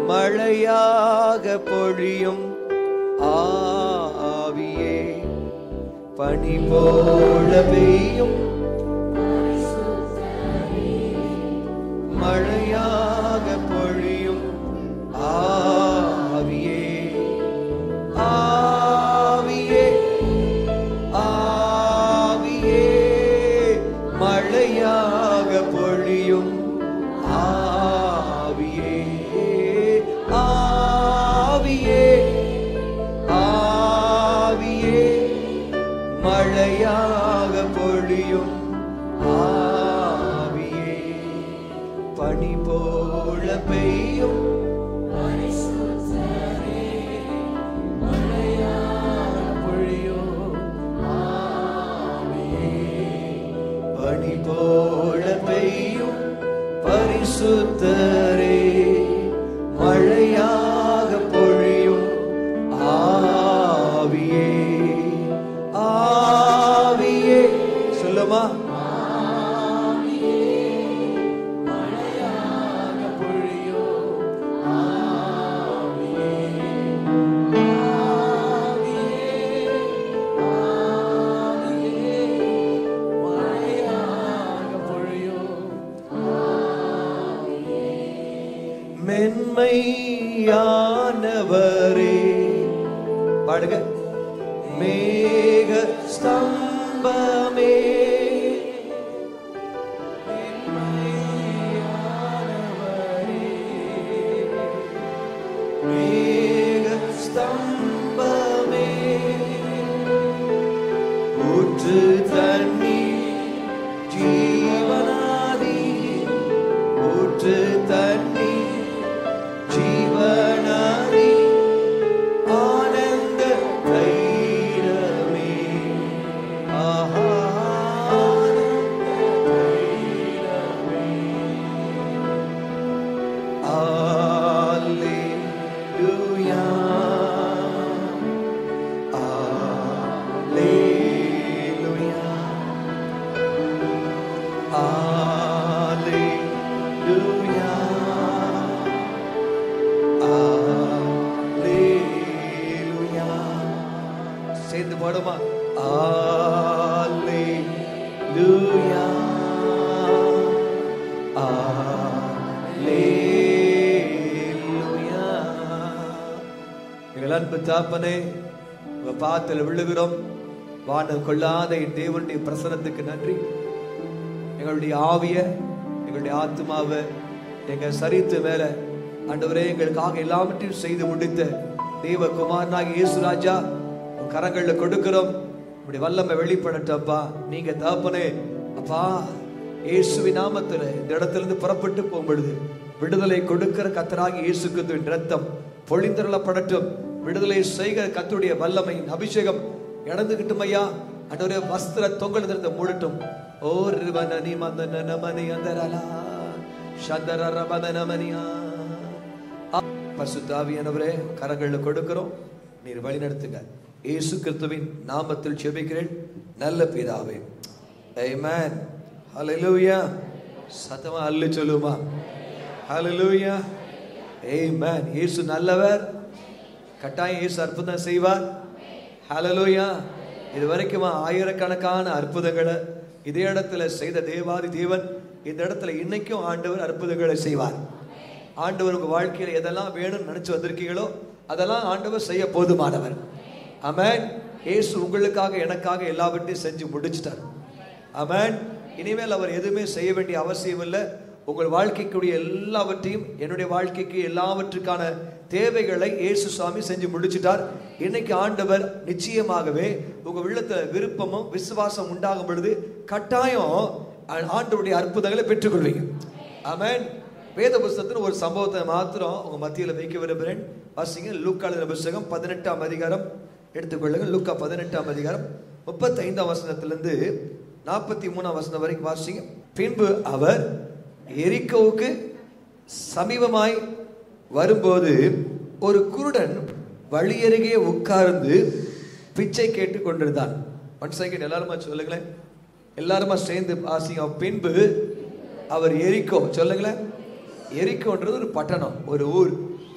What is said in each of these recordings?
மழையாக பொழியும் ஆவியே பனி போல பெய்யும் மழையாக பொழியும் ஆவியே ஆவியே ஆவியே மழையாக பொழியும் ஆவியே ஆவியே ஆவியே மழையாக பொழியும் ஆவியே பனி போல பெய்யும் பொழியும் பனி போல பெய்யும் பரிசுத்தரே மழையாக பொழியும் ஆவியே ஆவியே சொல்லுமா மென்மையானவரே பாடுங்க மேக ஸ்தம்பமே மேக ஸ்தம்பமே ஊற்று தண்ணி ஜீவனாதி ஊற்று தண்ணி ஜீவனாதி ஆனந்த தைரமே ஆஹா ஆனந்த தைரமே அல்லேலூயா அல்லேலூயா அல்லேலூயா அல்லேலூயா சேர்ந்து பாடுமா அல்லேலூயா அல்லேலூயா எங்கள் அன்பு தாப்பனே உங்க பாத்தில் விழுகிறோம் வானம் கொள்ளாத என் தேவனுடைய பிரசனத்துக்கு நன்றி எங்களுடைய ஆவிய எங்களுடைய ஆத்மாவை எங்க சரீரத்து மேல ஆண்டவரே எங்களுக்காக எல்லாவற்றையும் செய்து முடித்த தேவ குமாரனாக இயேசு ராஜா உன் கரங்கள்ல கொடுக்கிறோம் இப்படி வல்லமை வெளிப்படட்டப்பா நீங்க தாப்பனே அப்பா இயேசுவின் நாமத்துல இந்த இடத்துல இருந்து புறப்பட்டு போகும்பொழுது விடுதலை கொடுக்கிற கத்தராகி இயேசு கிறிஸ்துவின் ரத்தம் பொழிந்தருளப்படட்டும் விடுதலை செய்கிற கத்துடைய வல்லமையின் அபிஷேகம் இழந்துகிட்டும் ஐயா அன்றொரு வஸ்திர தொங்கல் மூடட்டும் ஓ ரிவனனி மந்தன நமனி அந்தரலா சந்தர ரபத நமனியா பசுத்தாவியானவரே கரங்களில் கொடுக்கிறோம் நீர் வழி நடத்துங்க இயேசு கிறிஸ்துவின் நாமத்தில் செபிக்கிறேன் நல்ல பிதாவே ஆமென் ஹalleluya சத்தமா அல்லு சொல்லுமா ஹalleluya ஆமென் இயேசு நல்லவர் கட்டாயம் இயேசு அற்புதம் செய்வார் ஹalleluya இது வரைக்கும் ஆயிரக்கணக்கான அற்புதங்களை இதே இடத்துல செய்த தேவாதி தேவன் இந்த இடத்துல இன்னைக்கும் ஆண்டவர் அற்புதங்களை செய்வார் ஆண்டவர் உங்க வாழ்க்கையில எதெல்லாம் வேணும்னு நினைச்சு வந்திருக்கீங்களோ அதெல்லாம் ஆண்டவர் செய்ய போதுமானவர் ஆமென் இயேசு உங்களுக்காக எனக்காக எல்லாவற்றையும் செஞ்சு முடிச்சிட்டார் ஆமென் இனிமேல் அவர் எதுவுமே செய்ய வேண்டிய அவசியம் இல்லை உங்கள் வாழ்க்கைக்குரிய எல்லாவற்றையும் என்னுடைய வாழ்க்கைக்கு எல்லாவற்றுக்கான தேவைகளை இயேசு சுவாமி செஞ்சு முடிச்சிட்டார் இன்னைக்கு ஆண்டவர் நிச்சயமாகவே உங்க உள்ளத்துல விருப்பமும் விசுவாசம் உண்டாகும் பொழுது கட்டாயம் ஆ- ஆண்டவருடைய அற்புதங்களை பெற்றுக்கொள்வீங்க ஆமென் வேத புஸ்தகத்தில் ஒரு சம்பவத்தை மாத்திரம் உங்க மத்தியில வைக்க விரும்புகிறேன் வாசிங்க லூக்காளுடைய புஸ்தகம் பதினெட்டாம் அதிகாரம் எடுத்துக்கொள்ளுங்க லூக்கா பதினெட்டாம் அதிகாரம் முப்பத்தைந்தாம் வசனத்திலிருந்து நாற்பத்தி மூணாம் வசனம் வரைக்கும் வாசிங்க பின்பு அவர் எரிக்கோவுக்கு சமீபமாய் வரும்போது ஒரு குருடன் வழியருகே உட்கார்ந்து பிச்சை கேட்டு கொண்டிருந்தான் ஒன் செகண்ட் எல்லாருமா சொல்லுங்களேன் எல்லாருமா சேர்ந்து வாசிங்க பின்பு அவர் எரிக்கோ சொல்லுங்களேன் எரிக்கோன்றது ஒரு பட்டணம் ஒரு ஊர்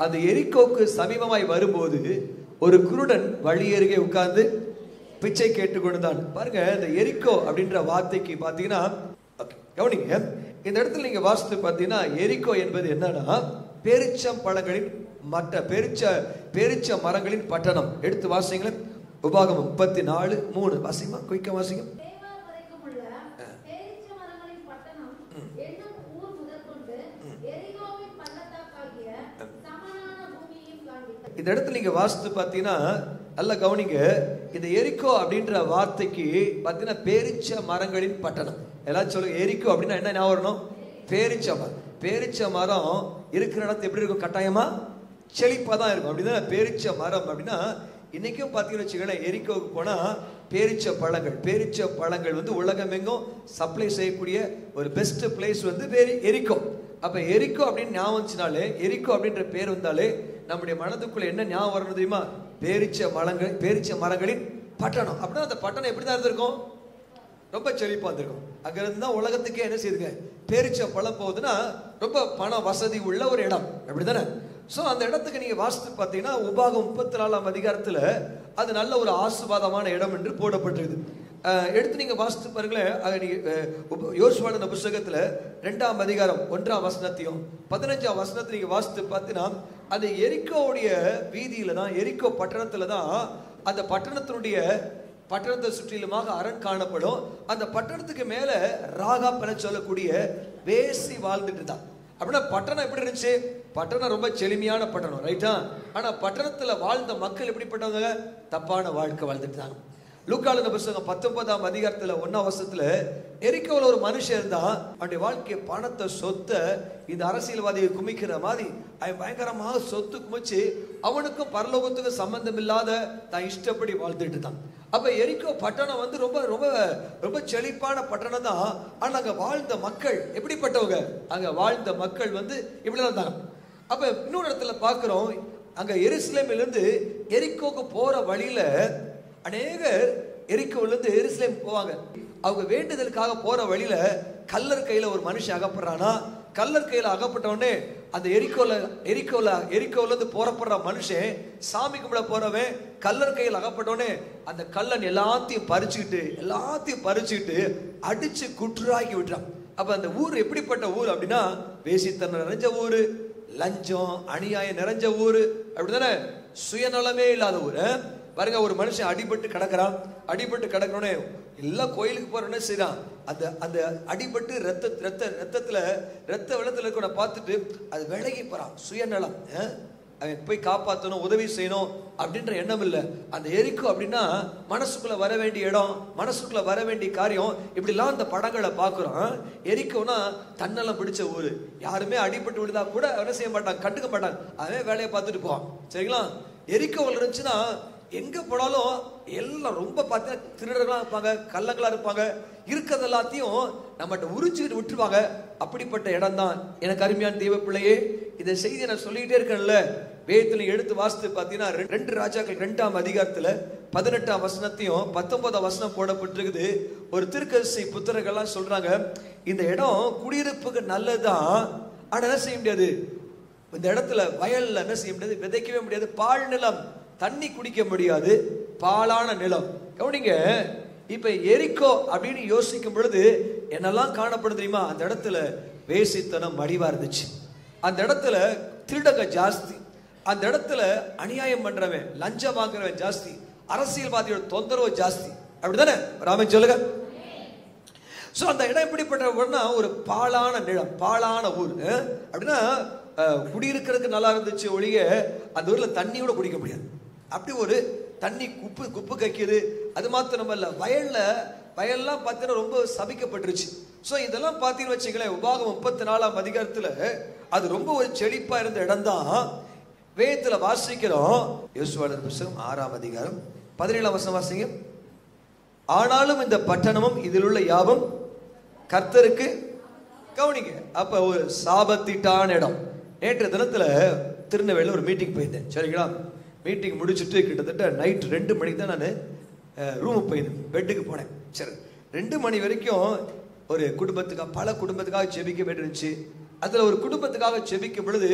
அந்த எரிக்கோக்கு சமீபமாய் வரும்போது ஒரு குருடன் வழி அருகே உட்கார்ந்து பிச்சை கேட்டுக்கொண்டுதான் பாருங்க இந்த எரிக்கோ அப்படின்ற வார்த்தைக்கு பார்த்தீங்கன்னா okay, கவனிங்க இந்த இடத்துல நீங்க வாசித்து பார்த்தீங்கன்னா எரிக்கோ என்பது என்னன்னா பேரிச்சம் பழங்களின் மற்ற பேரிச்ச பேரிச்ச மரங்களின் பட்டணம் எடுத்து வாசிங்களேன் உபாகமம் முப்பத்தி நாலு மூணு வாசிமா குயிக்க வாசிங்க தேவார் வரைக்கும் உள்ள பேரீச்ச மரங்களின் பட்டணம் என்னும் ஊர் முதற்கொண்டு எரிகோவின் பள்ளத்தாக்காகிய சமனான பூமியையும் காண்பித்தார். இந்த இடத்துல நீங்க வாசித்து பார்த்தீங்கன்னா நல்லா கவனிங்க இந்த எரிக்கோ அப்படின்ற வார்த்தைக்கு பார்த்தீங்கன்னா பேரிச்ச மரங்களின் பட்டணம் எல்லாரும் சொல்லுங்க எரிக்கோ அப்படின்னா என்ன ஞாபகம் வரணும் பேரிச்ச மரம் பேரிச்ச மரம் இருக்கிற இடத்து எப்படி இருக்கும் கட்டாயமா செழிப்பா தான் இருக்கும் அப்படிதான் பேரிச்ச மரம் அப்படின்னா இன்னைக்கும் பார்த்தீங்கன்னு வச்சுக்கோங்களேன் எரிக்கோவுக்கு போனா பேரிச்ச பழங்கள் பேரிச்ச பழங்கள் வந்து உலகமெங்கும் சப்ளை செய்யக்கூடிய ஒரு பெஸ்ட் பிளேஸ் வந்து பேரி எரிக்கோ அப்ப எரிக்கோ அப்படின்னு ஞாபகம் வந்துச்சுனாலே எரிக்கோ அப்படின்ற பேர் வந்தாலே நம்முடைய மனதுக்குள்ள என்ன ஞாபகம் வரணும் தெரியுமா பேரிச்ச மரங்கள் பேரிச்ச மரங்களின் பட்டணம் அப்படின்னா அந்த பட்டணம் எப்படி தான் இருந்திருக்கும் ரொம்ப செழிப்பா இருந்திருக்கும் அங்க இருந்து தான் உலகத்துக்கே என்ன செய்யுதுங்க பேரிச்ச பழம் போகுதுன்னா ரொம்ப பண வசதி உள்ள ஒரு இடம் அப்படிதானே சோ அந்த இடத்துக்கு நீங்க வாசித்து பார்த்தீங்கன்னா உபாகம் முப்பத்தி நாலாம் அதிகாரத்துல அது நல்ல ஒரு ஆசுவாதமான இடம் என்று போடப்பட்டிருக்குது அஹ் எடுத்து நீங்க வாசித்து பாருங்களேன் அது நீங்க அஹ், உப- யோசுவான புஸ்தகத்துல ரெண்டாம் அதிகாரம் ஒன்றாம் வசனத்தையும் பதினஞ்சாம் வசனத்தை நீங்க வாசித்து பார்த்தீங்கன்னா அது எரிக்கோவுடைய வீதியில தான் எரிக்கோ பட்டணத்துல தான் அந்த பட்டணத்தினுடைய பட்டணத்தை சுற்றிலுமாக அரண் காணப்படும் அந்த பட்டணத்துக்கு மேல ராகாப் என சொல்லக்கூடிய வேசி வாழ்ந்துட்டு இருந்தான் அப்படின்னா பட்டணம் எப்படி இருந்துச்சு பட்டணம் ரொம்ப செழுமையான பட்டணம் ரைட்டா ஆனா பட்டணத்துல வாழ்ந்த மக்கள் எப்படிப்பட்டவங்க தப்பான வாழ்க்கை வாழ்ந்துட்டு இருந்தாங்க லூக்காளுங்க புஸ்தகம் பத்தொன்பதாம் அதிகாரத்துல ஒன்னாம் வருஷத்துல எரிக்கோல ஒரு மனுஷன் இருந்தான் அவனுடைய வாழ்க்கை பணத்தை சொத்தை இந்த அரசியல்வாதியை குமிக்கிற மாதிரி அவன் பயங்கரமாக சொத்து குமிச்சு அவனுக்கும் பரலோகத்துக்கும் சம்பந்தம் இல்லாத தான் இஷ்டப்படி வாழ்ந்துட்டு இருந்தான் அப்ப எரிக்கோ பட்டணம் வந்து ரொம்ப ரொம்ப ரொம்ப செழிப்பான பட்டணம் தான் ஆனா அங்க வாழ்ந்த மக்கள் எப்படிப்பட்டவங்க அங்க வாழ்ந்த மக்கள் வந்து இப்படிதான் இருந்தாங்க அப்ப இன்னொரு இடத்துல பார்க்கிறோம் அங்க எருசலேமிலிருந்து இருந்து எரிக்கோக்கு போற வழியில அநேகர் எரிக்கோல இருந்து எருசலேம் போவாங்க அவங்க வேண்டுதலுக்காக போற வழியில கல்லர் கையில ஒரு மனுஷன் அகப்படுறானா கல்லர் கையில அகப்பட்ட உடனே அந்த எரிக்கோல எரிக்கோல எரிக்கோல இருந்து போறப்படுற மனுஷன் சாமி கும்பிட போறவன் கல்லர் கையில் அகப்பட்ட உடனே அந்த கல்லன் எல்லாத்தையும் பறிச்சுக்கிட்டு எல்லாத்தையும் பறிச்சுக்கிட்டு அடிச்சு குற்றுராக்கி விட்டுறான் அப்ப அந்த ஊர் எப்படிப்பட்ட ஊர் அப்படின்னா வேசித்தனம் நிறைஞ்ச ஊரு லஞ்சம் அநியாயம் நிறைஞ்ச ஊரு அப்படிதானே சுயநலமே இல்லாத ஊரு பாருங்க ஒரு மனுஷன் அடிபட்டு கிடக்குறான் அடிபட்டு கிடக்கணும்னே எல்லாம் கோயிலுக்கு போறோன்னே செய்றான் அந்த அந்த அடிபட்டு ரத்த ரத்த ரத்தத்துல ரத்த வெள்ளத்துல இருக்கிற பார்த்துட்டு அது விலகி போறான் சுயநலம் அஹ்? அவன் போய் காப்பாற்றணும் உதவி செய்யணும் அப்படின்ற எண்ணம் இல்லை அந்த எரிக்கு அப்படின்னா மனசுக்குள்ள வர வேண்டிய இடம் மனசுக்குள்ள வர வேண்டிய காரியம் இப்படிலாம் அந்த படங்களை பார்க்குறோம் எரிக்கோனா தன்னெல்லாம் பிடிச்ச ஊர் யாருமே அடிபட்டு விழுதா கூட என்ன செய்ய மாட்டாங்க கண்டுக்க மாட்டாங்க அவன் வேலையை பார்த்துட்டு போவான் சரிங்களா எரிக்கோவில் இருந்துச்சுன்னா எங்க போனாலும் எல்லாம் ரொம்ப பார்த்தீங்கன்னா திருடர்களா இருப்பாங்க கள்ளங்களா இருப்பாங்க இருக்கிறது எல்லாத்தையும் நம்மகிட்ட உரிச்சுக்கிட்டு விட்டுருவாங்க அப்படிப்பட்ட இடம் தான் எனக்கு அருமையான தெய்வ பிள்ளையே இந்த செய்தியை நான் சொல்லிக்கிட்டே இருக்கேன்ல வேதத்துல எடுத்து வாசித்து பார்த்தீங்கன்னா ரெ- ரெண்டு ராஜாக்கள் ரெண்டாம் அதிகாரத்துல பதினெட்டாம் வசனத்தையும் பத்தொன்பதாம் வசனம் போடப்பட்டிருக்குது ஒரு திருக்கசி புத்தகங்கள்லாம் சொல்றாங்க இந்த இடம் குடியிருப்புக்கு நல்லதுதான் ஆனா என்ன செய்ய முடியாது இந்த இடத்துல வயல்ல என்ன செய்ய முடியாது விதைக்கவே முடியாது பால் நிலம் தண்ணி குடிக்க முடியாது பாலான நிலம் கவனிங்க இப்ப எரிக்கோ அப்படின்னு யோசிக்கும் பொழுது என்னெல்லாம் காணப்படும் தெரியுமா அந்த இடத்துல வேசித்தனம் மடிவா இருந்துச்சு அந்த இடத்துல திருடங்க ஜாஸ்தி அந்த இடத்துல அநியாயம் பண்றவன் லஞ்சம் வாங்குறவன் ஜாஸ்தி அரசியல்வாதியோட தொந்தரவு ஜாஸ்தி அப்படிதானே ராமன் சொல்லுங்க சோ அந்த இடம் எப்படிப்பட்ட ஊர்னா ஒரு பாழான நிலம் பாழான ஊர் அஹ்? அப்படின்னா அஹ், குடியிருக்கிறதுக்கு நல்லா இருந்துச்சு ஒழிய அந்த ஊர்ல தண்ணி கூட குடிக்க முடியாது அப்படி ஒரு தண்ணி குப்பு குப்பு கக்கிது அது மாத்திரம் இல்ல வயல்ல வயல்லாம் பார்த்தீங்கன்னா ரொம்ப சபிக்கப்பட்டுருச்சு சோ இதெல்லாம் பார்த்தீங்கன்னு வச்சுங்களேன் உபாகம் முப்பத்தி நாலாம் அதிகாரத்துல அது ரொம்ப ஒரு செழிப்பா இருந்த இடம்தான் வேதத்துல வாசிக்கிறோம் யோசுவாளர் புஸ்தகம் ஆறாம் அதிகாரம் பதினேழாம் வருஷம் வாசிங்க ஆனாலும் இந்த பட்டணமும் இதில் உள்ள யாவும் கர்த்தருக்கு கவனிங்க அப்ப ஒரு சாபத்திட்டான இடம் நேற்று தினத்துல திருநெல்வேலியில் ஒரு மீட்டிங் போயிருந்தேன் சரிங்களா மீட்டிங் முடிச்சுட்டு கிட்டத்தட்ட நைட் ரெண்டு மணிக்கு தான் நான் ரூமுக்கு போயிருந்தேன் பெட்டுக்கு போனேன் சரி ரெண்டு மணி வரைக்கும் ஒரு குடும்பத்துக்காக பல குடும்பத்துக்காக ஜெபிக்க வேண்டியிருந்துச்சு அதுல ஒரு குடும்பத்துக்காக ஜெபிக்கும் பொழுது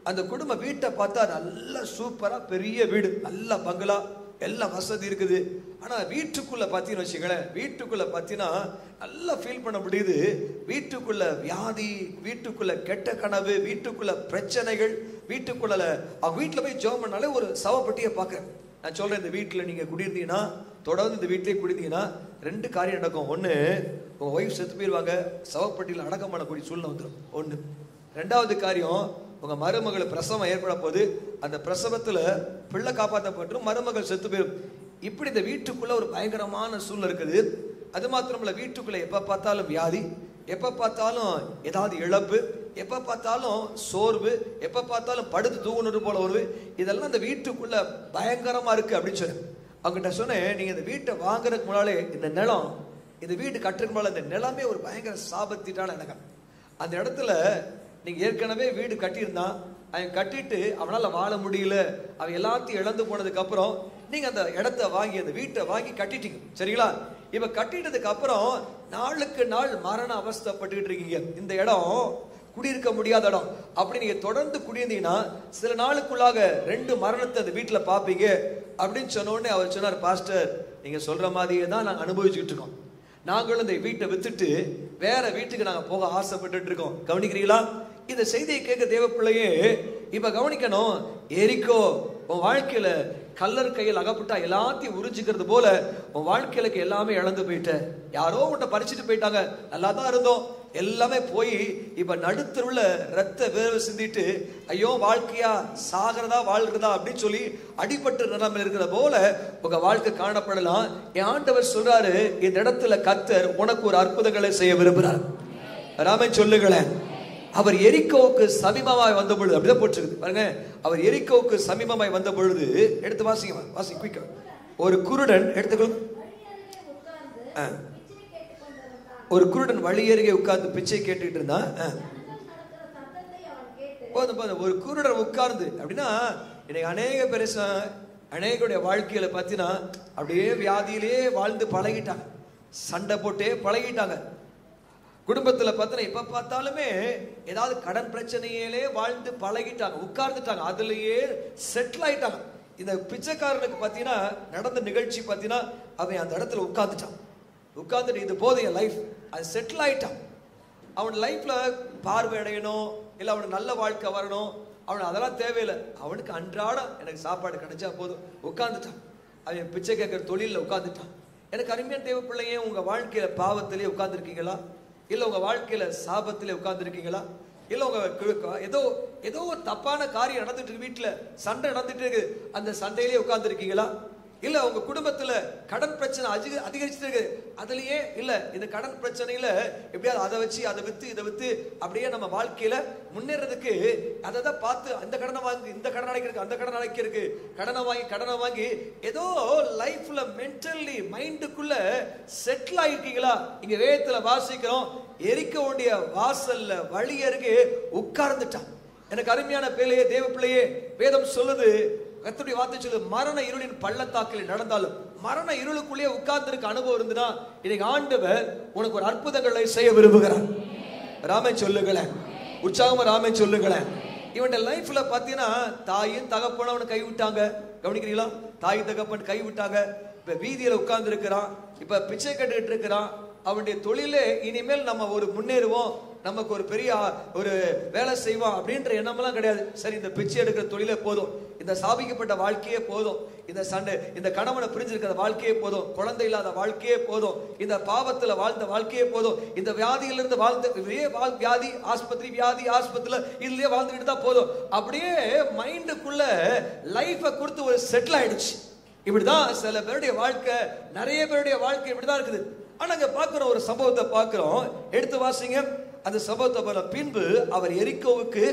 அந்த குடும்ப வீட்டை பார்த்தா நல்ல சூப்பரா பெரிய வீடு நல்ல பங்களா எல்லாம் வசதி இருக்குது ஆனா வீட்டுக்குள்ள பார்த்தீங்கன்னு வச்சுங்களேன் வீட்டுக்குள்ள பார்த்தீங்கன்னா நல்லா ஃபீல் பண்ண முடியுது வீட்டுக்குள்ள வியாதி வீட்டுக்குள்ள கெட்ட கனவு வீட்டுக்குள்ள பிரச்சனைகள் வீட்டுக்குள்ள அவங்க வீட்டுல போய் ஜெபம் பண்ணாலே ஒரு சவப்பட்டியை பார்க்கறேன் நான் சொல்றேன் இந்த வீட்டுல நீங்க குடியிருந்தீங்கன்னா தொடர்ந்து இந்த வீட்டிலே குடியிருந்தீங்கன்னா ரெண்டு காரியம் நடக்கும் ஒண்ணு உங்க ஒய்ஃப் செத்து போயிருவாங்க சவப்பட்டியில் அடக்கம் பண்ணக்கூடிய சூழ்நிலை வந்துடும் ஒண்ணு ரெண்டாவது காரியம் உங்க மருமகள் பிரசவம் ஏற்பட போது அந்த பிரசவத்துல பிள்ளை காப்பாற்றப்பட்டு மருமகள் செத்து போயிடும் இப்படி இந்த வீட்டுக்குள்ள ஒரு பயங்கரமான சூழ்நிலை இருக்குது அது மாத்திரமல்ல வீட்டுக்குள்ள எப்ப பார்த்தாலும் வியாதி எப்ப பார்த்தாலும் ஏதாவது இழப்பு எப்ப பார்த்தாலும் சோர்வு எப்ப பார்த்தாலும் படுத்து தூங்குனது போல வருது இதெல்லாம் இந்த வீட்டுக்குள்ள பயங்கரமா இருக்கு அப்படின்னு சொன்னேன் அவங்ககிட்ட சொன்னேன் நீங்க இந்த வீட்டை வாங்குறதுக்கு முன்னாலே இந்த நிலம் இந்த வீடு கட்டுறதுக்கு முன்னால இந்த நிலமே ஒரு பயங்கர சாபத்திட்டான இடம் அந்த இடத்துல நீங்க ஏற்கனவே வீடு கட்டியிருந்தான் அவன் கட்டிட்டு அவனால வாழ முடியல அவன் எல்லாத்தையும் இழந்து போனதுக்கு அப்புறம் நீங்க அந்த இடத்த வாங்கி அந்த வீட்டை வாங்கி கட்டிட்டீங்க சரிங்களா இப்ப கட்டிட்டதுக்கு அப்புறம் நாளுக்கு நாள் மரண அவஸ்தைப்பட்டுக்கிட்டு இருக்கீங்க இந்த இடம் குடியிருக்க முடியாத இடம் அப்படி நீங்க தொடர்ந்து குடியிருந்தீங்கன்னா சில நாளுக்குள்ளாக ரெண்டு மரணத்தை அந்த வீட்டுல பாப்பீங்க அப்படின்னு சொன்ன உடனே அவர் சொன்னார் பாஸ்டர் நீங்க சொல்ற மாதிரியே தான் நாங்க அனுபவிச்சுட்டு இருக்கோம் நாங்களும் இந்த வீட்டை வித்துட்டு வேற வீட்டுக்கு நாங்க போக ஆசைப்பட்டுட்டு இருக்கோம் கவனிக்கிறீங்களா இந்த செய்தியை கேட்க தேவ பிள்ளையே இப்ப கவனிக்கணும் எரிக்கோ உன் வாழ்க்கையில கல்லர் கையில் அகப்பட்டா எல்லாத்தையும் உறிஞ்சிக்கிறது போல உன் வாழ்க்கையிலுக்கு எல்லாமே இழந்து போயிட்ட யாரோ உன்னை பறிச்சுட்டு போயிட்டாங்க நல்லா தான் இருந்தோம் எல்லாமே போய் இப்ப நடுத்தருள்ள ரத்த வேர்வை சிந்திட்டு ஐயோ வாழ்க்கையா சாகிறதா வாழ்கிறதா அப்படின்னு சொல்லி அடிபட்டு நிலைமையில் இருக்கிற போல உங்க வாழ்க்கை காணப்படலாம் என் ஆண்டவர் சொல்றாரு இந்த இடத்துல கத்தர் உனக்கு ஒரு அற்புதங்களை செய்ய விரும்புறார் ராமே சொல்லுங்களேன் அவர் எரிக்கோவுக்கு சமீபமாய் வந்த பொழுது அப்படிதான் போட்டிருக்குது பாருங்க அவர் எரிக்கோவுக்கு சமீபமாய் வந்த பொழுது எடுத்து வாசிங்க வாசி குயிக்க ஒரு குருடன் எடுத்துக்கொள்ளும் வழியருகே உட்கார்ந்து ஆ. பிச்சை கேட்டுக் கொண்டிருந்தான். ஒரு குருடன் வழி அருகே உட்கார்ந்து பிச்சை கேட்டுட்டு இருந்தான் ஆ. ஜனங்கள் நடக்கிற சத்தத்தை அவன் கேட்டு போதும் போதும் ஒரு குருடன் உட்கார்ந்து அப்படின்னா இன்னைக்கு அநேக பெருசா அநேகருடைய வாழ்க்கையில பார்த்தீங்கன்னா அப்படியே வியாதியிலே வாழ்ந்து பழகிட்டாங்க சண்டை போட்டே பழகிட்டாங்க குடும்பத்துல பார்த்தீங்கன்னா எப்ப பார்த்தாலுமே ஏதாவது கடன் பிரச்சனையிலே வாழ்ந்து பழகிட்டாங்க உட்கார்ந்துட்டாங்க அதுலயே செட்டில் ஆயிட்டாங்க இந்த பிச்சைக்காரனுக்கு பார்த்தீங்கன்னா நடந்த நிகழ்ச்சி பார்த்தீங்கன்னா அவன் அந்த இடத்துல உட்கார்ந்துட்டான் உட்கார்ந்துட்டு இது போதும் என் லைஃப் அது செட்டில் ஆயிட்டான் அவன் லைஃப்ல பார்வை அடையணும் இல்லை அவனுக்கு நல்ல வாழ்க்கை வரணும் அவனுக்கு அதெல்லாம் தேவையில்லை அவனுக்கு அன்றாடம் எனக்கு சாப்பாடு கிடைச்சா போதும் உட்கார்ந்துட்டான் அவன் பிச்சை கேட்குற தொழிலில் உட்கார்ந்துட்டான் எனக்கு அருமையான தேவ பிள்ளைங்க உங்க வாழ்க்கையில பாவத்திலே உட்கார்ந்துருக்கீங்களா இல்லை உங்க வாழ்க்கையில சாபத்திலே உட்கார்ந்துருக்கீங்களா இல்லை உங்க கு- ஏதோ ஏதோ ஒரு தப்பான காரியம் நடந்துட்டு இருக்கு வீட்டுல சண்டை நடந்துட்டு இருக்கு அந்த சண்டையிலே உட்கார்ந்துருக்கீங்களா இல்ல உங்க குடும்பத்துல கடன் பிரச்சனை அதிக அதிகரிச்சுட்டு இருக்கு அதுலயே இல்ல இந்த கடன் பிரச்சனையில எப்படியாவது அதை வச்சு அதை வித்து இதை வித்து அப்படியே நம்ம வாழ்க்கையில முன்னேறதுக்கு அதை தான் பார்த்து அந்த கடனை வாங்கி இந்த கடன் அடைக்கிறதுக்கு அந்த கடன் அடைக்கிறதுக்கு கடனை வாங்கி கடனை வாங்கி ஏதோ லைஃப்ல மென்டல்லி மைண்டுக்குள்ள செட்டில் ஆயிருக்கீங்களா இங்க வேதத்துல வாசிக்கிறோம் எரிக்க வேண்டிய வாசல்ல வழி அருகே உட்கார்ந்துட்டான் எனக்கு அருமையான பிள்ளையே தேவ பிள்ளையே வேதம் சொல்லுது கர்த்தருடைய வார்த்தை சொல்லுது மரண இருளின் பள்ளத்தாக்கில் நடந்தாலும் மரண இருளுக்குள்ளே உட்கார்ந்திருக்க அனுபவம் இருந்துன்னா இன்னைக்கு ஆண்டவர் உனக்கு ஒரு அற்புதங்களை செய்ய விரும்புகிறார் ராமே சொல்லுங்களேன் உற்சாகமா ராமே சொல்லுங்களேன் இவன் லைஃப்ல பாத்தீங்கன்னா தாயும் தகப்பனும் அவனை கைவிட்டாங்க கவனிக்கிறீங்களா தாய் தகப்பன் கைவிட்டாங்க இப்ப வீதியில உட்கார்ந்து இருக்கிறான் இப்ப பிச்சை கட்டுக்கிட்டு இருக்கிறான் அவனுடைய தொழிலே இனிமேல் நம்ம ஒரு முன்னேறுவோம் நமக்கு ஒரு பெரிய ஆ- ஒரு வேலை செய்வோம் அப்படின்ற எண்ணமெல்லாம் கிடையாது சரி இந்த பிச்சை எடுக்கிற தொழிலே போதும் இந்த சாபிக்கப்பட்ட வாழ்க்கையே போதும் இந்த சண்டை இந்த கணவனை பிரிஞ்சிருக்கிற வாழ்க்கையே போதும் குழந்தை இல்லாத வாழ்க்கையே போதும் இந்த பாவத்துல வாழ்ந்த வாழ்க்கையே போதும் இந்த வியாதியிலிருந்து வாழ்ந்த இதே வாழ் வியாதி ஆஸ்பத்திரி வியாதி ஆஸ்பத்திரியில இதுலயே வாழ்ந்துக்கிட்டு தான் போதும் அப்படியே மைண்டுக்குள்ள லைஃபை கொடுத்து ஒரு செட்டில் ஆயிடுச்சு இப்படிதான் சில பேருடைய வாழ்க்கை நிறைய பேருடைய வாழ்க்கை இப்படிதான் இருக்குது ஆனா இங்க பார்க்கிறோம் ஒரு சம்பவத்தை பார்க்கிறோம் எடுத்து வாசிங்க அந்த சம்பவத்தை போல பின்பு அவர் எரிக்கோவுக்கு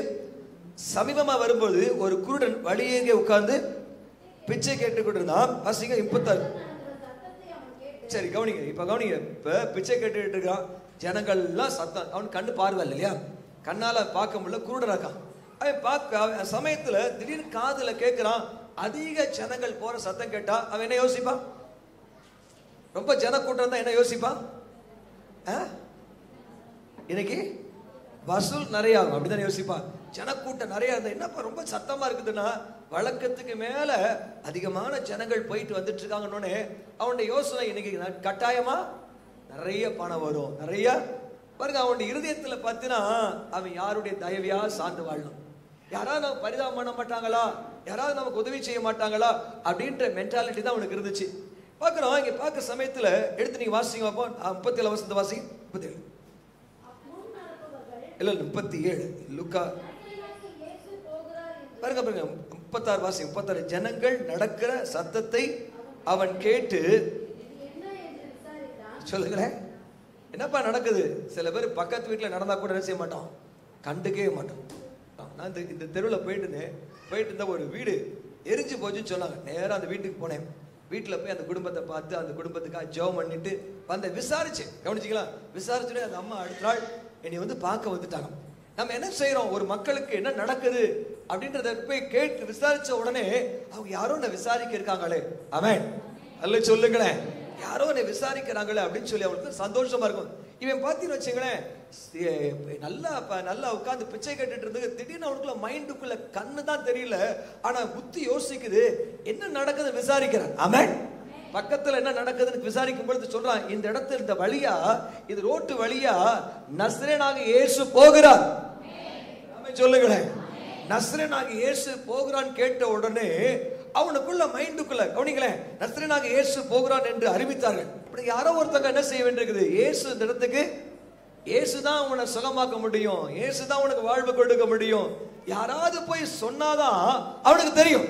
சமீபமா வரும்போது ஒரு குருடன் வழியேங்கே உட்கார்ந்து பிச்சை கேட்டு கொண்டிருந்தான் வாசிங்க முப்பத்தாறு நடக்கிற சத்தத்தை அவன் கேட்டு சரி கவனிங்க இப்ப கவனிங்க இப்ப பிச்சை கேட்டுட்டு இருக்கான் ஜனங்கள்லாம் சத்தம் அவன் கண்ணு பார்வை இல்லை இல்லையா கண்ணால பார்க்க முடியல குருடனா இருக்கான் அவன் பார்க்க அவன் சமயத்துல திடீர்னு காதுல கேட்கிறான் அதிக ஜனங்கள் போற சத்தம் கேட்டா அவன் என்ன யோசிப்பான் ரொம்ப ஜன கூட்டம் தான் என்ன யோசிப்பான் ஆ? இன்னைக்கு வசூல் நிறைய ஆகும் அப்படிதான் யோசிப்பான் ஜனக்கூட்டம் நிறைய இருந்தது என்னப்பா ரொம்ப சத்தமா இருக்குதுன்னா வழக்கத்துக்கு மேல அதிகமான ஜனங்கள் போயிட்டு வந்துட்டு இருக்காங்கன்னு அவனுடைய யோசனை இன்னைக்கு நான் கட்டாயமா நிறைய பணம் வரும் நிறைய பாருங்க அவனுடைய இருதயத்துல பார்த்தீங்கன்னா அவன் யாருடைய தயவையா சார்ந்து வாழணும் யாராவது நம்ம பரிதாபம் பண்ண மாட்டாங்களா யாராவது நமக்கு உதவி செய்ய மாட்டாங்களா அப்படின்ற மென்டாலிட்டி தான் அவனுக்கு இருந்துச்சு பார்க்குறோம் இங்க பார்க்குற சமயத்துல எடுத்து நீங்க வாசிங்க பார்ப்போம் முப்பத்தி ஏழு வருஷத்து வாசிங்க முப்பத்தி ஏழு முன் நடப்பவர்கள் இல்ல முப்பத்தி ஏழு லுக்கா நசரேயனாகிய இயேசு போகிறார் என்று பாருங்க பாருங்க முப்பத்தாறு வாசி முப்பத்தாறு ஜனங்கள் நடக்கிற சத்தத்தை அவன் கேட்டு இது என்ன என்று விசாரித்தான் சொல்லுங்களேன் என்னப்பா நடக்குது சில பேர் பக்கத்து வீட்டில் நடந்தா கூட என்ன செய்ய மாட்டோம் கண்டுக்கவே மாட்டோம் நான் இந்த இந்த தெருவில் போயிட்டு இருந்தேன் போயிட்டு இருந்த ஒரு வீடு எரிஞ்சு போச்சுன்னு சொன்னாங்க நேரா அந்த வீட்டுக்கு போனேன் வீட்டில் போய் அந்த குடும்பத்தை பார்த்து அந்த குடும்பத்துக்காக ஜெபம் பண்ணிட்டு வந்த விசாரிச்சேன் கவனிச்சிங்களா விசாரிச்சுட்டு அந்த அம்மா அடுத்த நாள் என்னை வந்து பார்க்க வந்துட்டாங்க நம்ம என்ன செய்றோம் ஒரு மக்களுக்கு என்ன நடக்குது அப்படின்றத போய் கேட்டு விசாரிச்ச உடனே அவங்க யாரோ என்ன விசாரிக்க இருக்காங்களே அவன் அல்ல சொல்லுங்களேன் யாரோ என்னை விசாரிக்கிறாங்களே அப்படின்னு சொல்லி அவங்களுக்கு சந்தோஷமா இருக்கும் இவன் பார்த்தீங்கன்னு வச்சுங்களேன் சி- நல்லா ப- நல்லா உட்கார்ந்து பிச்சை கேட்டுட்டு இருந்தது திடீர்னு அவனுக்குள்ள மைண்டுக்குள்ள கண்ணு தான் தெரியல ஆனா புத்தி யோசிக்குது என்ன நடக்குது விசாரிக்கிறான் அவன் பக்கத்துல என்ன நடக்குதுன்னு விசாரிக்கும் பொழுது சொல்றான் இந்த இடத்துல இந்த வழியா இது ரோட்டு வழியா நஸ்ரேனாக இயேசு போகிறார் ஆமென் சொல்லுங்களேன் நஸ்ரேனாக இயேசு போகிறான் கேட்ட உடனே அவனுக்குள்ள மைண்டுக்குள்ள கவனிங்களேன் நஸ்ரேனாக இயேசு போகிறான் என்று அறிவித்தார்கள் அப்படி யாரோ ஒருத்தங்க என்ன செய்ய வேண்டியிருக்குது இயேசு இந்த இடத்துக்கு இயேசு தான் உன்னை சுகமாக்க முடியும் இயேசு தான் உனக்கு வாழ்வு கொடுக்க முடியும் யாராவது போய் சொன்னாதான் அவனுக்கு தெரியும்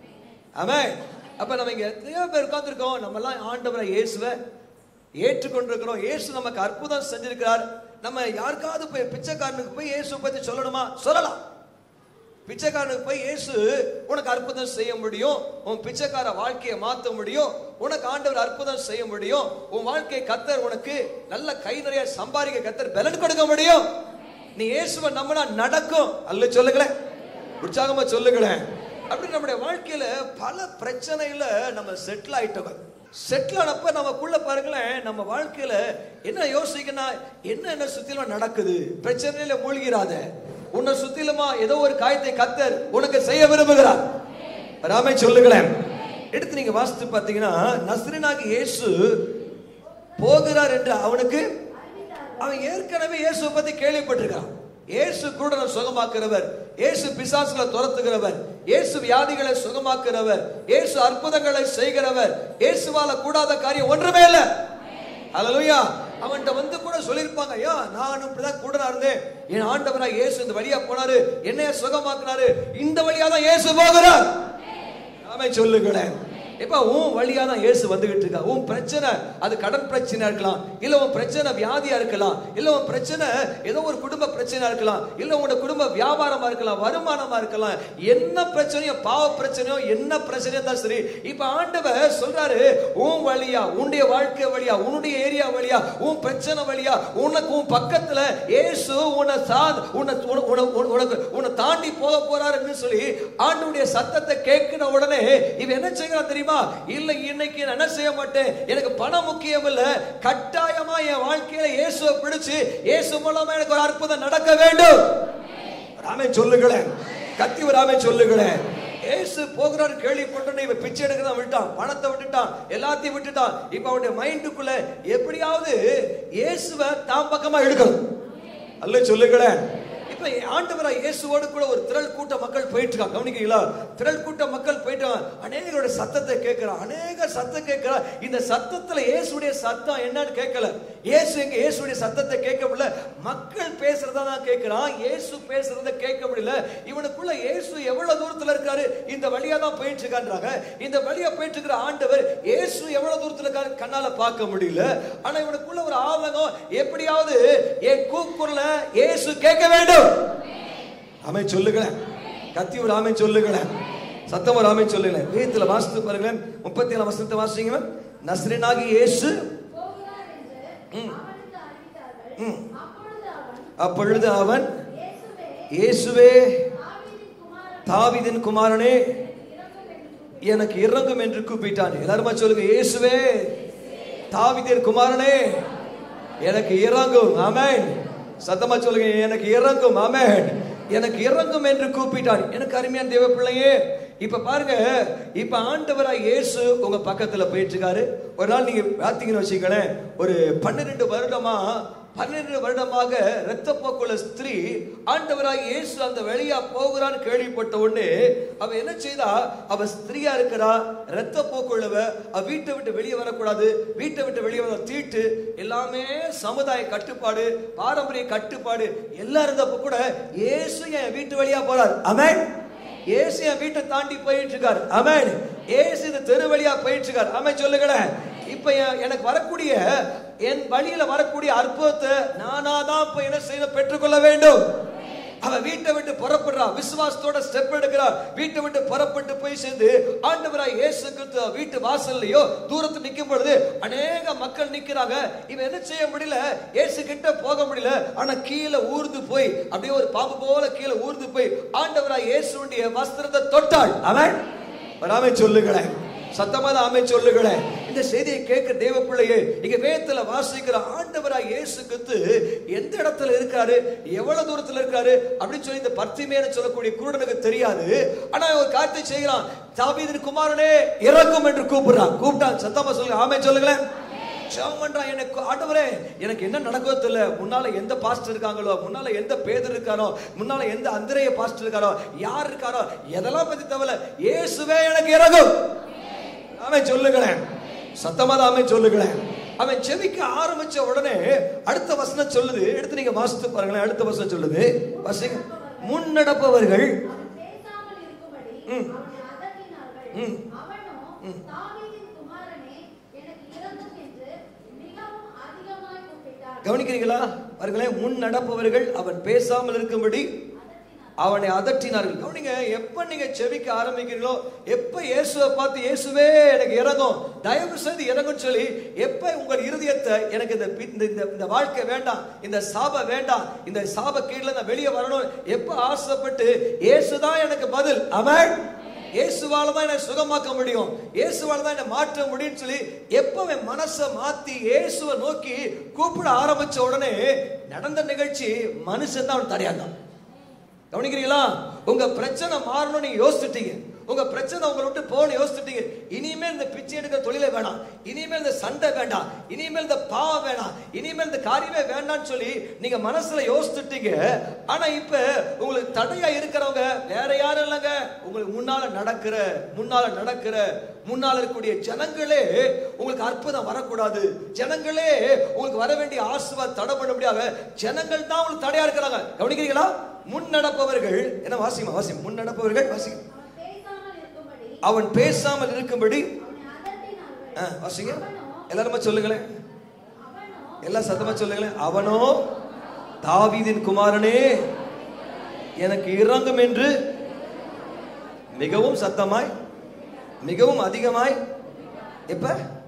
ஆமென் அப்ப நம்ம இங்க எத்தனையோ பேர் உட்கார்ந்துருக்கோம் நம்ம எல்லாம் ஆண்டவரை இயேசுவை ஏற்றுக்கொண்டிருக்கிறோம் இயேசு நமக்கு அற்புதம் செஞ்சிருக்கிறார் நம்ம யாருக்காவது போய் பிச்சைக்காரனுக்கு போய் இயேசு பத்தி சொல்லணுமா சொல்லலாம் பிச்சைக்காரனுக்கு போய் இயேசு உனக்கு அற்புதம் செய்ய முடியும் உன் பிச்சைக்கார வாழ்க்கையை மாத்த முடியும் உனக்கு ஆண்டவர் அற்புதம் செய்ய முடியும் உன் வாழ்க்கையை கத்தர் உனக்கு நல்ல கை நிறைய சம்பாதிக்க கத்தர் பலன் கொடுக்க முடியும் நீ இயேசுவை நம்பினா நடக்கும் அல்ல சொல்லுங்களேன் உற்சாகமா சொல்லுங்களேன் அப்படி நம்முடைய வாழ்க்கையில பல பிரச்சனையில நம்ம செட்டில் ஆயிட்டோம் செட்டில் ஆனப்ப நமக்குள்ள பாருங்களேன் நம்ம வாழ்க்கையில என்ன யோசிக்கணும் என்ன என்ன சுத்திலும் நடக்குது பிரச்சனையில மூழ்கிறாத உன்னை சுத்திலுமா ஏதோ ஒரு காயத்தை கத்தர் உனக்கு செய்ய விரும்புகிறார் ராமே சொல்லுங்களேன் எடுத்து நீங்க வாசித்து பார்த்தீங்கன்னா நஸ்ரீனாகி இயேசு போகிறார் என்று அவனுக்கு அவன் ஏற்கனவே இயேசுவை பத்தி கேள்விப்பட்டிருக்கான் இயேசு கூட சுகமாக்குறவர் இயேசு பிசாசுகளை துரத்துகிறவர் இயேசு வியாதிகளை சுகமாக்குறவர் இயேசு அற்புதங்களை செய்கிறவர் இயேசுவால கூடாத காரியம் ஒன்றுமே இல்லை ஹalleluya அவன்கிட்ட வந்து கூட சொல்லியிருப்பாங்க ஐயா நானும் இப்படிதான் கூட நான் இருந்தேன் என் ஆண்டவரா இயேசு இந்த வழியா போனாரு என்னைய சுகமாக்குனாரு இந்த வழியா தான் இயேசு போகிறார் ஆமே சொல்லுங்களேன் இப்ப உன் வழியா தான் இயேசு வந்துகிட்டு இருக்கா உன் பிரச்சனை அது கடன் பிரச்சனையா இருக்கலாம் இல்ல உன் பிரச்சனை வியாதியா இருக்கலாம் இல்ல உன் பிரச்சனை ஏதோ ஒரு குடும்ப பிரச்சனையா இருக்கலாம் இல்ல உன்னோட குடும்ப வியாபாரமா இருக்கலாம் வருமானமா இருக்கலாம் என்ன பிரச்சனையோ பாவ பிரச்சனையோ என்ன பிரச்சனையோ தான் சரி இப்ப ஆண்டவர் சொல்றாரு உன் வழியா உன்னுடைய வாழ்க்கை வழியா உன்னுடைய ஏரியா வழியா உன் பிரச்சனை வழியா உனக்கு உன் பக்கத்துல இயேசு உன்னை சாத் உன்னை உன- உன- உன- உனக்கு உன்னை தாண்டி போக போறாருன்னு சொல்லி ஆண்டவருடைய சத்தத்தை கேட்கின உடனே இவன் என்ன செய்யறான் தெரியுமா இல்ல இன்னைக்கு நான் என்ன செய்ய மாட்டேன் எனக்கு பணம் முக்கியம் இல்ல கட்டாயமா என் வாழ்க்கையில இயேசுவை பிடிச்சு இயேசு மூலமா எனக்கு ஒரு அற்புதம் நடக்க வேண்டும் ராமே சொல்லுங்களேன் கத்தி ராமே சொல்லுங்களேன் ஏசு போகிறாரு கேள்விப்பட்டோன்னே இவன் பிச்சை எடுக்கிறத விட்டான் பணத்தை விட்டுட்டான் எல்லாத்தையும் விட்டுட்டான் இப்ப அவனுடைய மைண்டுக்குள்ள எப்படியாவது இயேசுவை தான் பக்கமா எடுக்கணும் அல்ல சொல்லுங்களேன் இப்ப ஆண்டவரா இயேசுவோடு கூட ஒரு திரள் கூட்ட மக்கள் போயிட்டு இருக்காங்க கவனிக்கிறீங்களா திரள் கூட்ட மக்கள் போயிட்டு அநேகரோட சத்தத்தை கேட்கிறான் அநேக சத்தம் கேட்கிறா இந்த சத்தத்துல இயேசுடைய சத்தம் என்னன்னு கேட்கல இயேசு எங்க இயேசுடைய சத்தத்தை கேட்க முடியல மக்கள் பேசுறதா தான் கேட்கிறான் இயேசு பேசுறத கேட்க முடியல இவனுக்குள்ள இயேசு எவ்வளவு தூரத்துல இருக்காரு இந்த வழியா தான் போயிட்டு இருக்கான்றாங்க இந்த வழியா போயிட்டு இருக்கிற ஆண்டவர் இயேசு எவ்வளவு தூரத்துல இருக்காரு கண்ணால பார்க்க முடியல ஆனா இவனுக்குள்ள ஒரு ஆவகம் எப்படியாவது என் கூக்குரல இயேசு கேட்க வேண்டும் அமை சொல்லுங்களேன் கத்தி ஒரு ஆமை சொல்லுங்களேன் சத்தம் ஒரு ஆமை சொல்லுங்களேன் வேதத்துல வாசித்து பாருங்களேன் முப்பத்தி ஏழாம் வசனத்தை வாசிங்க நஸ்ரீனாகி இயேசு போகிறார் என்று அவனுக்கு அறிவித்தார்கள் ம். அப்பொழுது அவன் அப்பொழுது அவன் இயேசுவே இயேசுவே தாவீதின் குமாரன் தாவீதின் குமாரனே எனக்கு இறங்கும் என்று கூப்பிட்டான். எனக்கு இறங்கும் என்று கூப்பிட்டான் எல்லாருமா சொல்லுங்க இயேசுவே தாவீதின் குமாரனே எனக்கு இறங்கும் ஆமென் சத்தமா சொல்லுங்க எனக்கு இறங்கும் ஆமென் எனக்கு இறங்கும் என்று கூப்பிட்டார் எனக்கு அருமையான தேவ பிள்ளையே இப்ப பாருங்க இப்ப ஆண்டவராய் இயேசு உங்க பக்கத்துல போயிட்டு இருக்காரு ஒரு நாள் நீங்க பார்த்தீங்கன்னு வச்சுக்கங்களேன் ஒரு பன்னிரெண்டு வருடமா பன்னிரண்டு வருடமாக இரத்த போக்குள்ள ஸ்திரீ ஆண்டவராய் இயேசு அந்த வெளியா போகிறான்னு கேள்விப்பட்ட உடனே அவ என்ன செய்தா அவ ஸ்திரீயா இருக்கிறா இரத்த போக்குள்ளவ அவ வீட்டை விட்டு வெளியே வரக்கூடாது வீட்டை விட்டு வெளியே வர தீட்டு எல்லாமே சமுதாய கட்டுப்பாடு பாரம்பரிய கட்டுப்பாடு எல்லாம் இருந்தப்ப கூட இயேசு என் வீட்டு வழியா போறார் அமேன் இயேசு என் வீட்டை தாண்டி போயிட்டு இருக்கார் அமேன் இயேசு இந்த தெரு வழியா போயிட்டு இருக்கார் அமேன் சொல்லுங்களேன் இப்ப எ- எனக்கு வரக்கூடிய என் வழியில வரக்கூடிய அற்புதத்தை நானா தான் இப்ப என்ன செய்ய பெற்றுக்கொள்ள வேண்டும் அவ வீட்டை விட்டு புறப்படுறா விசுவாசத்தோட ஸ்டெப் எடுக்கிறா வீட்டை விட்டு புறப்பட்டு போய் சேர்ந்து ஆண்டவராய் இயேசு கிறிஸ்து வீட்டு வாசல்லையோ தூரத்து நிக்கும் பொழுது அநேக மக்கள் நிக்கிறாங்க இவன் என்ன செய்ய முடியல இயேசு கிட்ட போக முடியல ஆனா கீழே ஊர்ந்து போய் அப்படியே ஒரு பாம்பு போல கீழே ஊர்ந்து போய் ஆண்டவராய் இயேசுடைய வஸ்திரத்தை தொட்டாள் அவன் வராமே சொல்லுங்களேன் சத்தமா தான் ஆமே சொல்லுங்களேன் இந்த செய்தியை கேட்க தேவ பிள்ளையே இங்க வேதத்துல வாசிக்கிற ஆண்டவராய் இயேசு கிறிஸ்து எந்த இடத்துல இருக்காரு எவ்வளவு தூரத்துல இருக்காரு அப்படின்னு சொல்லி இந்த பர்த்திமேன சொல்லக்கூடிய குருடனுக்கு தெரியாது ஆனா ஒரு காரியத்தை செய்கிறான் தாவீதின் குமாரனே இறங்கும் என்று கூப்பிடுறான் கூப்பிட்டான் சத்தமா சொல்லுங்க ஆமே சொல்லுங்களேன் ஜெபம் பண்றான் எனக்கு ஆண்டவரே எனக்கு என்ன நடக்குதோ தெரியல முன்னால எந்த பாஸ்டர் இருக்காங்களோ முன்னால எந்த பேதர் இருக்காரோ முன்னால எந்த அந்திரேய பாஸ்டர் இருக்காரோ யார் இருக்காரோ எதெல்லாம் பத்தி தவிர இயேசுவே எனக்கு இறங்கும் அவன் சொல்லுங்களேன் சத்தமா தான் அவன் சொல்லுங்களேன் அவன் செவிக்க ஆரம்பிச்ச உடனே அடுத்த வசனம் சொல்லுது எடுத்து நீங்க வாசித்து பாருங்களேன் அடுத்த வசனம் சொல்லுது வாசிங்க முன்னடப்பவர்கள் அவன் பேசாமல் இருக்கும்படி ம். அவனை அதட்டினார்கள். ம். அவனோ, தாவீதின் குமாரனே, எனக்கு இரங்கும் என்று மிகவும் அதிகமாய் கூப்பிட்டான். கவனிக்கிறீங்களா பாருங்களேன் முன் நடப்பவர்கள் அவன் பேசாமல் இருக்கும்படி அவனை அதட்டினார்கள் கவனிங்க எப்ப நீங்க செவிக்க ஆரம்பிக்கிறீங்களோ எப்ப இயேசுவை பார்த்து இயேசுவே எனக்கு இறங்கும் தயவு செய்து இறங்கும் சொல்லி எப்ப உங்கள் இருதயத்தை எனக்கு இந்த பி- இந்த- இந்த இந்த வாழ்க்கை வேண்டாம் இந்த சாப வேண்டாம் இந்த சாப கீழே நான் வெளியே வரணும் எப்ப ஆசைப்பட்டு இயேசுதான் எனக்கு பதில் அவன் இயேசுவால தான் என்னை சுகமாக்க முடியும் இயேசுவால தான் என்னை மாற்ற முடியும்னு சொல்லி எப்ப என் மனசை மாத்தி இயேசுவை நோக்கி கூப்பிட ஆரம்பிச்ச உடனே நடந்த நிகழ்ச்சி மனுஷன் தான் அவன் தடையாந்தான் கவனிக்கிறீங்களா உங்க பிரச்சனை மாறணும் நீங்க யோசிச்சுட்டீங்க உங்க பிரச்சனை உங்களை விட்டு போகணும் யோசிச்சுட்டீங்க இனிமேல் இந்த பிச்சை எடுக்கிற தொழிலே வேணாம் இனிமேல் இந்த சண்டை வேண்டாம் இனிமேல் இந்த பாவம் வேணாம் இனிமேல் இந்த காரியமே வேண்டாம்னு சொல்லி நீங்க மனசுல யோசிச்சுட்டீங்க ஆனா இப்ப உங்களுக்கு தடையா இருக்கிறவங்க வேற யாரும் இல்லைங்க உங்களுக்கு முன்னால நடக்கிற முன்னால நடக்கிற முன்னால இருக்கக்கூடிய ஜனங்களே உங்களுக்கு அற்புதம் வரக்கூடாது ஜனங்களே உங்களுக்கு வர வேண்டிய ஆசீர்வாதம் தடை பண்ண முடியாத ஜனங்கள் தான் உங்களுக்கு தடையா இருக்கிறாங்க கவனிக்கிறீங்களா முன் நடப்பவர்கள் என்ன வாசிமா வாசி முன் நடப்பவர்கள் வாசி அவன் பேசாமல் அவன் பேசாமல் இருக்கும்படி இருக்கும்படி அவனை அதட்டினார்கள். ஆ, வாசிங்க அவனோ, எல்லாருமா சொல்லுங்களேன் அவனோ எல்லாம் சத்தமா சொல்லுங்களேன் அவனோ தாவீதின் குமாரனே எனக்கு இறங்கும் என்று மிகவும் சத்தமாய் மிகவும் அதிகமாய் எப்ப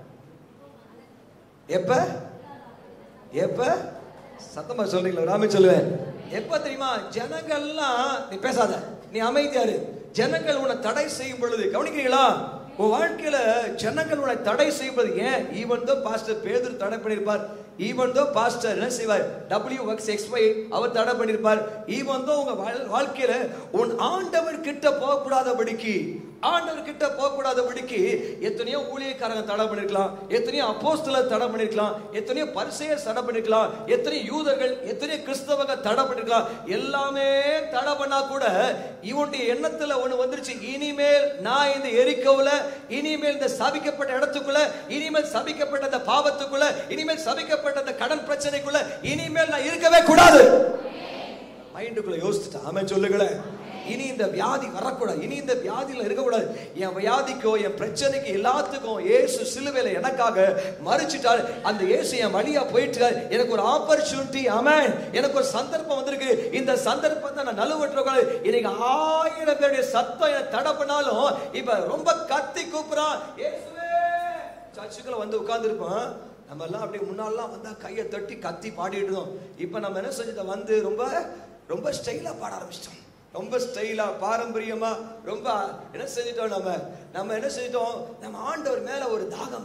எப்ப எப்ப சத்தமா சொல்றீங்களா ராமே சொல்லுவேன் எப்ப தெரியுமா ஜனங்கள்லாம் நீ பேசாத நீ அமைதியாரு ஜனங்கள் உன்னை தடை செய்யும் பொழுது கவனிக்கிறீங்களா உன் வாழ்க்கையில ஜனங்கள் உன்னை தடை செய்யும் பொழுது ஏன் ஈவன் தோ பாஸ்டர் பேதர் தடை பண்ணியிருப்பார் ஈவன் தோ பாஸ்டர் என்ன செய்வார் டபிள்யூ ஒர்க்ஸ் எக்ஸ்பை அவர் தடை பண்ணியிருப்பார் ஈவன் தோ உங்க வாழ்- வாழ்க்கையில உன் ஆண்டவர் கிட்ட போகக்கூடாதபடிக்கு ஆண்டவர் கிட்ட போகக்கூடாதபடிக்கு எத்தனையோ ஊழியக்காரங்க தடை பண்ணிருக்கலாம் எத்தனையோ அப்போஸ்தலர் தடை பண்ணிருக்கலாம் எத்தனையோ பரிசெயர் தடை பண்ணிருக்கலாம் எத்தனையோ யூதர்கள் எத்தனையோ கிறிஸ்தவங்க தடை பண்ணிருக்கலாம் எல்லாமே தடை பண்ணா கூட இவனுடைய எண்ணத்துல ஒண்ணு வந்துருச்சு இனிமேல் நான் இந்த எரிக்கவுல இனிமேல் இந்த சபிக்கப்பட்ட இடத்துக்குள்ள இனிமேல் சபிக்கப்பட்ட இந்த பாவத்துக்குள்ள இனிமேல் சபிக்கப்பட்ட இந்த கடன் பிரச்சனைக்குள்ள இனிமேல் நான் இருக்கவே கூடாது மைண்டுக்குள்ள யோசிச்சுட்டேன் ஆமென் சொல்லுங்களேன் இனி இந்த வியாதி வரக்கூடாது இனி இந்த வியாதியில இருக்கக்கூடாது என் வியாதிக்கோ என் பிரச்சனைக்கு எல்லாத்துக்கும் இயேசு சிலுவையில எனக்காக மறிச்சிட்டார் அந்த இயேசு என் வழியா போயிட்டு எனக்கு ஒரு ஆப்பர்ச்சுனிட்டி ஆமென் எனக்கு ஒரு சந்தர்ப்பம் வந்திருக்கு இந்த சந்தர்ப்பத்தை நான் நழுவற்றக்கூடாது இன்னைக்கு ஆயிரம் பேருடைய சத்தம் என்னை தடை பண்ணாலும் இப்ப ரொம்ப கத்தி கூப்பிடுறான் இயேசுவே சர்ச்சுக்குள்ள வந்து உட்கார்ந்துருப்போம் நம்ம எல்லாம் அப்படியே முன்னாலாம் வந்தா கையை தட்டி கத்தி பாடிட்டு இருந்தோம் இப்போ நம்ம என்ன செஞ்சிட்டோம் வந்து ரொம்ப ரொம்ப ஸ்டைலா பாட ஆரம்பிச்சிட்டோம் ரொம்ப ஸ்டைலா பாரம்பரியமா ரொம்ப என்ன செஞ்சிட்டோம் நம்ம நம்ம என்ன செஞ்சிட்டோம் நம்ம ஆண்டவர் மேல ஒரு தாகம் இல்லை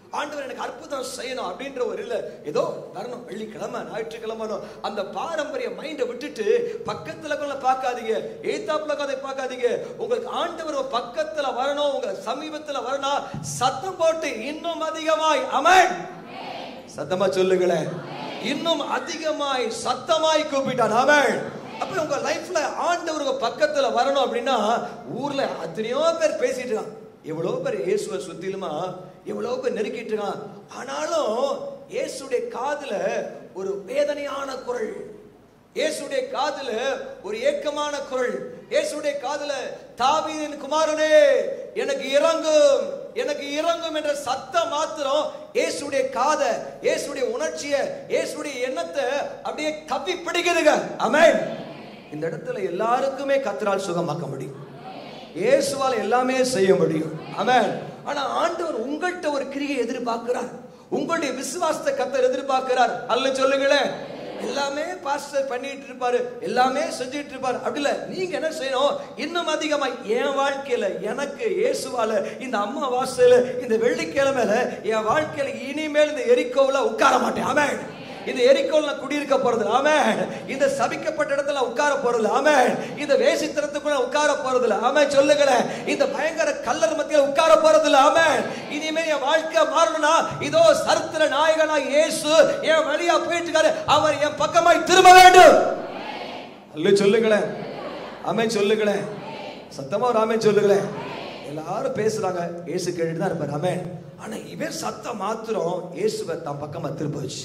ஆண்டவர் எனக்கு அற்புதம் செய்யணும் அப்படின்ற ஒரு இல்ல ஏதோ வரணும் வெள்ளிக்கிழமை ஞாயிற்றுக்கிழமை அந்த பாரம்பரிய மைண்டை விட்டுட்டு பக்கத்துல கூட பார்க்காதீங்க ஏத்தாப்புல கதை பார்க்காதீங்க உங்களுக்கு ஆண்டவர் உங்க பக்கத்துல வரணும் உங்க சமீபத்துல வரணும் சத்தம் போட்டு இன்னும் அதிகமாய் அமன் சத்தமா சொல்லுங்களேன் இன்னும் அதிகமாய் சத்தமாய் கூப்பிட்டான் அவன் அப்ப உங்க லைஃப்ல ஆண்டவர் உங்க பக்கத்துல வரணும் அப்படின்னா ஊர்ல எத்தனையோ பேர் பேசிட்டு இருக்கான் எவ்வளவு பேர் இயேசுவை சுத்திலுமா எவ்வளவு பேர் நெருக்கிட்டு இருக்கான் ஆனாலும் இயேசுடைய காதுல ஒரு வேதனையான குரல் இயேசுடைய காதுல ஒரு ஏக்கமான குரல் இயேசுடைய காதுல தாவீதின் குமாரனே எனக்கு இறங்கும் எனக்கு இறங்கும் என்ற சத்தம் மாத்திரம் இயேசுடைய காத இயேசுடைய உணர்ச்சிய இயேசுடைய எண்ணத்தை அப்படியே தப்பி பிடிக்குதுங்க ஆமென் இந்த இடத்துல எல்லாருக்குமே கத்தரால் சுகமாக்க முடியும் இயேசுவால் எல்லாமே செய்ய முடியும் ஆமென் ஆனா ஆண்டவர் உங்கள்கிட்ட ஒரு கிரியை எதிர்பார்க்கிறார் உங்களுடைய விசுவாசத்தை கத்தர் எதிர்பார்க்கிறார் அல்ல சொல்லுங்களேன் எல்லாமே பாஸ்டர் பண்ணிட்டு இருப்பாரு எல்லாமே செஞ்சுட்டு இருப்பாரு அப்படி இல்ல நீங்க என்ன செய்யணும் இன்னும் அதிகமா என் வாழ்க்கையில எனக்கு இயேசுவால இந்த அம்மா வாசல இந்த வெள்ளிக்கிழமையில என் வாழ்க்கையில இனிமேல் இந்த எரிக்கோவுல உட்கார மாட்டேன் ஆமென் இந்த எரிக்கோல் நான் குடியிருக்க போறது ஆமென் இந்த சபிக்கப்பட்ட இடத்துல உட்கார போறது ஆமென் இந்த வேசித்தனத்துக்குள்ள உட்கார போறது இல்ல ஆமென் சொல்லுங்களேன் இந்த பயங்கர கல்லர் மத்தியில உட்கார போறது இல்ல ஆமென் இனிமே என் வாழ்க்கை மாறணும்னா இதோ சரித்திர நாயகனா இயேசு என் வழியா போயிட்டு இருக்காரு அவர் என் பக்கமாய் திரும்ப வேண்டும் அல்ல சொல்லுங்களேன் ஆமென் சொல்லுங்களேன் சத்தமா ஒரு ஆமென் சொல்லுங்களேன் எல்லாரும் பேசுறாங்க இயேசு கேட்டுட்டு தான் இருப்பார் ஆமென் ஆனா இவன் சத்தம் மாத்திரம் இயேசுவை தான் பக்கமா திரும்ப வச்சு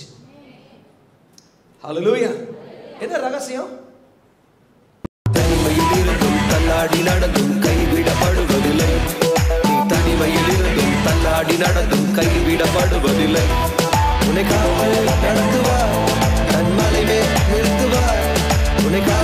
ஹalleluya என்ன ரகசியம் தனிமையில் இருந்தும் தள்ளாடி நடந்தும் கைவிடப்படுவதில்லை நீ தனிமையில் இருந்தும் தள்ளாடி நடந்தும் கைவிடப்படுவதில்லை உன்னை காத்து நடத்துவார் கண்மலை மேல் நிறுத்துவார் உன்னை காத்து